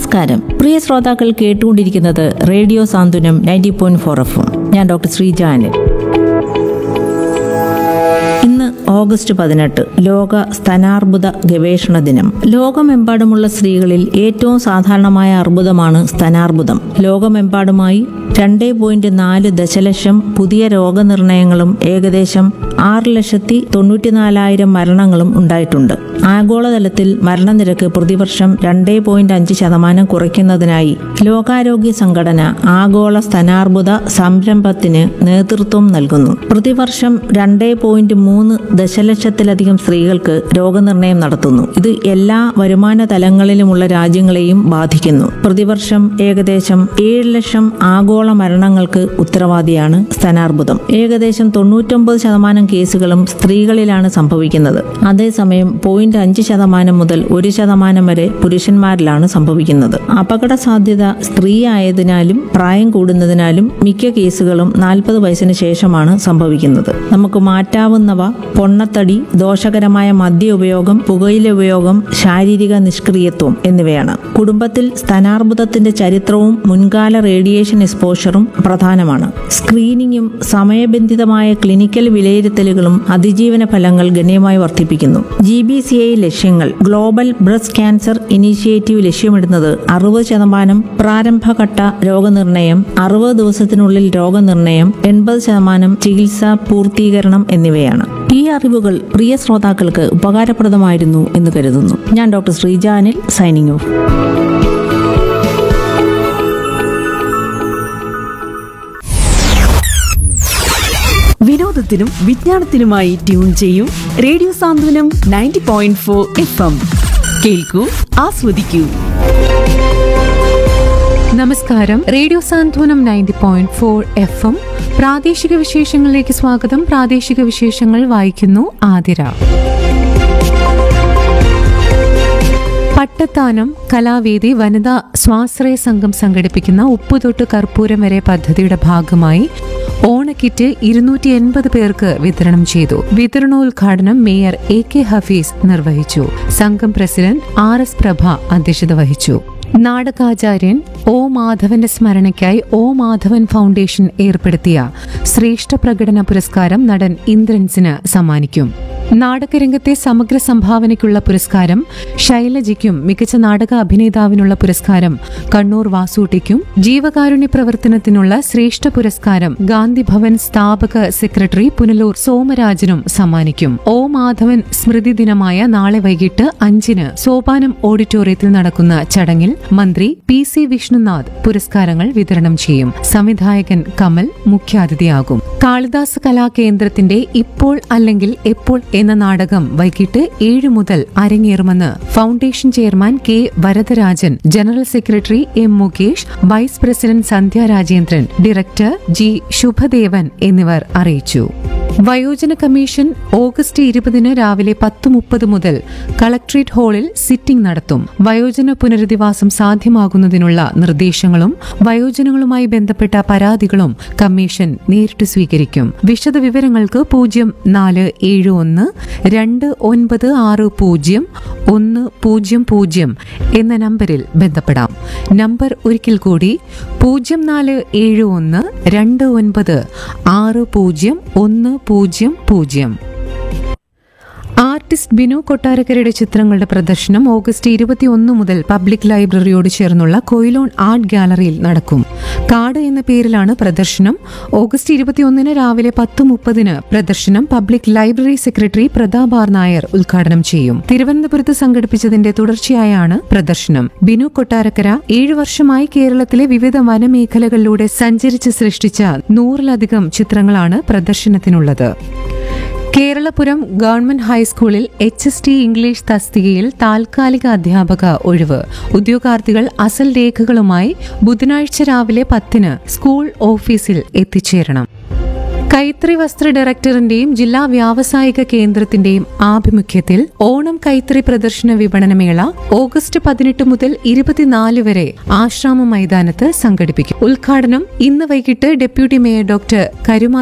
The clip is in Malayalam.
നമസ്കാരം പ്രിയ ശ്രോതാക്കൾ കേട്ടുകൊണ്ടിരിക്കുന്നത് radio Santhwanam ninety point four F ഞാൻ ഡോക്ടർ ശ്രീജാനിൽ ഇന്ന് ഓഗസ്റ്റ് പതിനെട്ട് ലോക സ്തനാർബുദ ഗവേഷണ ദിനം ലോകമെമ്പാടുമുള്ള സ്ത്രീകളിൽ ഏറ്റവും സാധാരണമായ അർബുദമാണ് സ്തനാർബുദം ലോകമെമ്പാടുമായി രണ്ട് പോയിന്റ് നാല് ദശലക്ഷം പുതിയ രോഗനിർണയങ്ങളും ഏകദേശം ആറ് ലക്ഷത്തി തൊണ്ണൂറ്റിനാലായിരം മരണങ്ങളും ഉണ്ടായിട്ടുണ്ട് ആഗോളതലത്തിൽ മരണനിരക്ക് പ്രതിവർഷം രണ്ട് പോയിന്റ് അഞ്ച് ശതമാനം കുറയ്ക്കുന്നതിനായി ലോകാരോഗ്യ സംഘടന ആഗോള സ്തനാർബുദ സംരംഭത്തിന് നേതൃത്വം നൽകുന്നു പ്രതിവർഷം രണ്ട് പോയിന്റ് മൂന്ന് ദശലക്ഷത്തിലധികം സ്ത്രീകൾക്ക് രോഗനിർണയം നടത്തുന്നു ഇത് എല്ലാ വരുമാന തലങ്ങളിലുമുള്ള രാജ്യങ്ങളെയും ബാധിക്കുന്നു പ്രതിവർഷം ഏകദേശം ഏഴ് ലക്ഷം ആഗോള മരണങ്ങൾക്ക് ഉത്തരവാദിയാണ് സ്തനാർബുദം ഏകദേശം തൊണ്ണൂറ്റൊമ്പത് ശതമാനം കേസുകളും സ്ത്രീകളിലാണ് സംഭവിക്കുന്നത് അതേസമയം പോയിന്റ് അഞ്ച് ശതമാനം മുതൽ ഒരു ശതമാനം വരെ പുരുഷന്മാരിലാണ് സംഭവിക്കുന്നത് അപകട സാധ്യത സ്ത്രീ ആയതിനാലും പ്രായം കൂടുന്നതിനാലും മിക്ക കേസുകളും നാൽപ്പത് വയസ്സിന് ശേഷമാണ് സംഭവിക്കുന്നത് നമുക്ക് മാറ്റാവുന്നവ പൊണ്ണത്തടി ദോഷകരമായ മദ്യ ഉപയോഗം പുകയില ഉപയോഗം ശാരീരിക നിഷ്ക്രിയത്വം എന്നിവയാണ് കുടുംബത്തിൽ സ്തനാർബുദത്തിന്റെ ചരിത്രവും മുൻകാല റേഡിയേഷൻ എക്സ്പോഷറും പ്രധാനമാണ് സ്ക്രീനിങ്ങും സമയബന്ധിതമായ ക്ലിനിക്കൽ വിലയിരുത്തലുകളും അതിജീവന ഫലങ്ങൾ ഗണ്യമായി വർദ്ധിപ്പിക്കുന്നു ജി ബി സി ഐ ലക്ഷ്യങ്ങൾ ഗ്ലോബൽ ബ്രസ്റ്റ് ക്യാൻസർ ഇനീഷ്യേറ്റീവ് ലക്ഷ്യമിടുന്നത് അറുപത് ശതമാനം പ്രാരംഭഘട്ട രോഗനിർണയം അറുപത് ദിവസത്തിനുള്ളിൽ രോഗനിർണയം എൺപത് ശതമാനം ചികിത്സ പൂർത്തീകരണം എന്നിവയാണ് ഈ അറിവുകൾ പ്രിയ ശ്രോതാക്കൾക്ക് ഉപകാരപ്രദമായിരുന്നു എന്ന് കരുതുന്നു ഞാൻ ഡോക്ടർ ശ്രീജാനിൽ സൈനിങ് ഓഫ് വിനോദത്തിനും വിജ്ഞാനത്തിനുമായി ട്യൂൺ ചെയ്യൂ radio Santhwanam ninety point four F M കേൾക്കൂ ആസ്വദിക്കൂ നമസ്കാരം radio Santhwanam ninety point four F M പ്രാദേശിക വിശേഷങ്ങളിലേക്ക് സ്വാഗതം പ്രാദേശിക വിശേഷങ്ങൾ വായിക്കുന്നു ആതിര പട്ടത്താനം കലാവേദി വനിതാ സ്വാശ്രയ സംഘം സംഘടിപ്പിക്കുന്ന ഉപ്പുതൊട്ട് കർപ്പൂരം വരെ പദ്ധതിയുടെ ഭാഗമായി ഓണക്കിറ്റ് ഇരുന്നൂറ്റി എൺപത് പേർക്ക് വിതരണം ചെയ്തു വിതരണോദ്ഘാടനം മേയർ എ കെ ഹഫീസ് നിർവഹിച്ചു സംഘം പ്രസിഡന്റ് ആർ എസ് പ്രഭ അധ്യക്ഷത വഹിച്ചു നാടകാചാര്യൻ ഒ മാധവന്റെ സ്മരണയ്ക്കായി ഒ മാധവൻ ഫൗണ്ടേഷൻ ഏർപ്പെടുത്തിയ ശ്രേഷ്ഠ പ്രകടന പുരസ്കാരം നടൻ ഇന്ദ്രൻസിന് സമ്മാനിക്കും നാടകരംഗത്തെ സമഗ്ര സംഭാവനയ്ക്കുള്ള പുരസ്കാരം ശൈലജയ്ക്കും മികച്ച നാടക അഭിനേതാവിനുള്ള പുരസ്കാരം കണ്ണൂർ വാസൂട്ടിക്കും ജീവകാരുണ്യ പ്രവർത്തനത്തിനുള്ള ശ്രേഷ്ഠ പുരസ്കാരം ഗാന്ധി ഭവൻ സ്ഥാപക സെക്രട്ടറി പുനലൂർ സോമരാജനും സമ്മാനിക്കും ഒ മാധവൻ സ്മൃതി ദിനമായ നാളെ വൈകിട്ട് അഞ്ചിന് സോപാനം ഓഡിറ്റോറിയത്തിൽ നടക്കുന്ന ചടങ്ങിൽ മന്ത്രി പി സി വിഷ്ണുനാഥ് പുരസ്കാരങ്ങൾ വിതരണം ചെയ്യും സംവിധായകൻ കമൽ മുഖ്യാതിഥിയാകും കാളിദാസ കലാകേന്ദ്രത്തിന്റെ ഇപ്പോൾ അല്ലെങ്കിൽ എപ്പോൾ എന്ന നാടകം വൈകിട്ട് ഏഴ് മുതൽ അരങ്ങേറുമെന്ന് foundation chairman K Varadarajan general secretary M Mukesh vice president Sandhya Rajendran director G Subhadevan എന്നിവർ അറിയിച്ചു വയോജന കമ്മീഷൻ ഓഗസ്റ്റ് ഇരുപതിന് രാവിലെ പത്ത് മുപ്പത് മുതൽ കളക്ട്രേറ്റ് ഹാളിൽ സിറ്റിംഗ് നടത്തും വയോജന പുനരധിവാസം സാധ്യമാകുന്നതിനുള്ള നിർദ്ദേശങ്ങളും വയോജനങ്ങളുമായി ബന്ധപ്പെട്ട പരാതികളും കമ്മീഷൻ നേരിട്ട് സ്വീകരിക്കും വിശദ വിവരങ്ങൾക്ക് പൂജ്യം നാല് ഏഴ് ഒന്ന് രണ്ട് ഒൻപത് ആറ് പൂജ്യം ഒന്ന് പൂജ്യം പൂജ്യം എന്ന നമ്പറിൽ ബന്ധപ്പെടാം നമ്പർ ഒരിക്കൽ കൂടി പൂജ്യം നാല് ഏഴ് ഒന്ന് രണ്ട് ഒൻപത് ആറ് പൂജ്യം ഒന്ന് പൂജ്യം പൂജ്യം ആർട്ടിസ്റ്റ് ബിനു കൊട്ടാരക്കരയുടെ ചിത്രങ്ങളുടെ പ്രദർശനം ഓഗസ്റ്റ് ഇരുപത്തിയൊന്ന് മുതൽ പബ്ലിക് ലൈബ്രറിയോട് ചേർന്നുള്ള കൊയിലോൺ ആർട്ട് ഗാലറിയിൽ നടക്കും കാട് എന്ന പേരിലാണ് പ്രദർശനം ഓഗസ്റ്റ് ഇരുപത്തിയൊന്നിന് രാവിലെ പത്ത് മുപ്പതിന് പ്രദർശനം public library secretary Prathap R Nair ഉദ്ഘാടനം ചെയ്യും തിരുവനന്തപുരത്ത് സംഘടിപ്പിച്ചതിന്റെ തുടർച്ചയായാണ് പ്രദർശനം ബിനു കൊട്ടാരക്കര ഏഴു വർഷമായി കേരളത്തിലെ വിവിധ വനമേഖലകളിലൂടെ സഞ്ചരിച്ച് സൃഷ്ടിച്ച നൂറിലധികം ചിത്രങ്ങളാണ് പ്രദർശനത്തിനുള്ളത് കേരളപുരം ഗവൺമെന്റ് ഹൈസ്കൂളിൽ എച്ച് എസ് ടി ഇംഗ്ലീഷ് തസ്തികയിൽ താൽക്കാലിക അധ്യാപക ഒഴിവ് ഉദ്യോഗാർത്ഥികൾ അസൽ രേഖകളുമായി ബുധനാഴ്ച രാവിലെ പത്തിന് സ്കൂൾ ഓഫീസിൽ എത്തിച്ചേരണം കൈത്തറി വസ്ത്ര ഡയറക്ടറിന്റെയും ജില്ലാ വ്യാവസായിക കേന്ദ്രത്തിന്റെയും ആഭിമുഖ്യത്തിൽ ഓണം കൈത്തറി പ്രദർശന വിപണനമേള ഓഗസ്റ്റ് പതിനെട്ട് മുതൽ ഇരുപത്തിനാല് വരെ ആശ്രാമ മൈതാനത്ത് സംഘടിപ്പിക്കും ഉദ്ഘാടനം ഇന്ന് വൈകിട്ട് ഡെപ്യൂട്ടി മേയർ ഡോക്ടർ കരുമാ